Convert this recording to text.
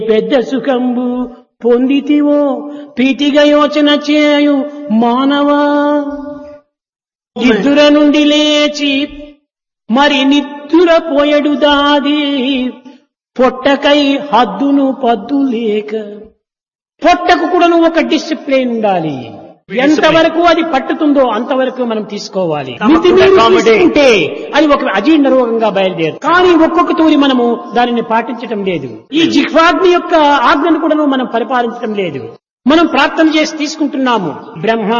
పెద్ద సుఖంబు పొందితివో పీటిగా యోచన చేయు మానవా నిద్దుర నుండి లేచి మరి నిద్దుర పోయడు దాది పొట్టకై హద్దును పద్దు లేక పొట్టకు కూడా ఒక డిసిప్లిన్ ఉండాలి ఎంతవరకు అది పట్టుతుందో అంతవరకు మనం తీసుకోవాలి మితిమీరి తీసుకుంటే అది ఒక అజీర్ణ రోగంగా బయలుదేరు కానీ ఒక్కొక్క తూరి మనము దానిని పాటించటం లేదు ఈ జిహ్వాగ్ని యొక్క ఆజ్ఞను కూడా మనం పరిపాలించడం లేదు మనం ప్రార్థన చేసి తీసుకుంటున్నాము బ్రహ్మ